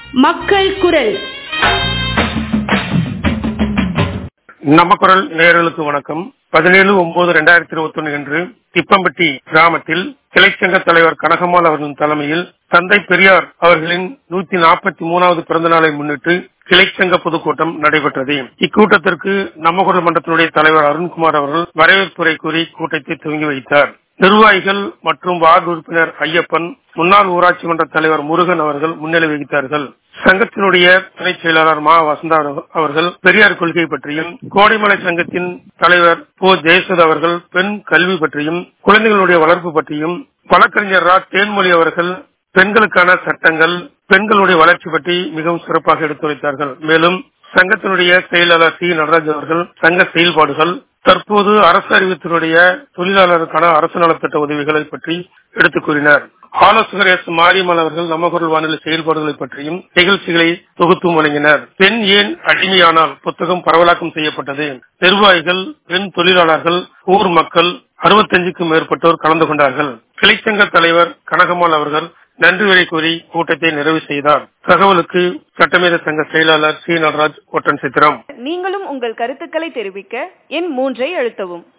மக்கள் குரல் நம்ம குரல் நேயர்களுக்கு வணக்கம் பதினேழு ஒன்பது ரெண்டாயிரத்தி இருபத்தி ஒன்னு அன்று திப்பம்பட்டி கிராமத்தில் கிளைச்சங்க தலைவர் கனகம்மாள் அவர்களின் தலைமையில் தந்தை பெரியார் அவர்களின் நூத்தி நாற்பத்தி மூணாவது பிறந்த நாளை முன்னிட்டு கிளைச்சங்க பொதுக்கூட்டம் நடைபெற்றது இக்கூட்டத்திற்கு நம்ம குரல் மன்றத்தினுடைய தலைவர் அருண்குமார் அவர்கள் வரவேற்புரை கூறி கூட்டத்தை துவங்கி வைத்தார் நிர்வாகிகள் மற்றும் வார்டு உறுப்பினர் ஐயப்பன் முன்னாள் ஊராட்சி மன்ற தலைவர் முருகன் அவர்கள் முன்னிலை வகித்தார்கள் சங்கத்தினுடைய துணை செயலாளர் மா வசந்தா அவர்கள் பெரியார் கொள்கை பற்றியும் கோடைமலை சங்கத்தின் தலைவர் போ ஜெயசுத் அவர்கள் பெண் கல்வி பற்றியும் குழந்தைகளுடைய வளர்ப்பு பற்றியும் வழக்கறிஞர் ரா தேன்மொழி அவர்கள் பெண்களுக்கான சட்டங்கள் பெண்களுடைய வளர்ச்சி பற்றி மிகவும் சிறப்பாக எடுத்துரைத்தார்கள் மேலும் சங்கத்தினுடைய செயலாளர் சி நடராஜ் அவர்கள் சங்க செயல்பாடுகள் தற்போது அரசு அறிவித்தினுடைய தொழிலாளருக்கான அரசு நலத்திட்ட உதவிகளை பற்றி எடுத்துக் கூறினார் ஆலோசகர் எஸ் மாரியம்மாள் அவர்கள் நம்ம குரல் வானொலி செயல்பாடுகளை பற்றியும் நிகழ்ச்சிகளை தொகுத்தும் வழங்கினர் பெண் ஏன் அடிமையானால் புத்தகம் பரவலாக்கம் செய்யப்பட்டது நிர்வாகிகள் பெண் தொழிலாளர்கள் ஊர் மக்கள் அறுபத்தஞ்சுக்கும் மேற்பட்டோர் கலந்து கொண்டார்கள் கிளைச்சங்க தலைவர் கனகம்மாள் அவர்கள் நன்றி உரை கூறி கூட்டத்தை நிறைவு செய்தார் தகவலுக்கு சட்டமேத சங்க செயலாளர் சி நடராஜ் ஒட்டன் சித்திரம் நீங்களும் உங்கள் கருத்துக்களை தெரிவிக்க எண் மூன்றை அழுத்தவும்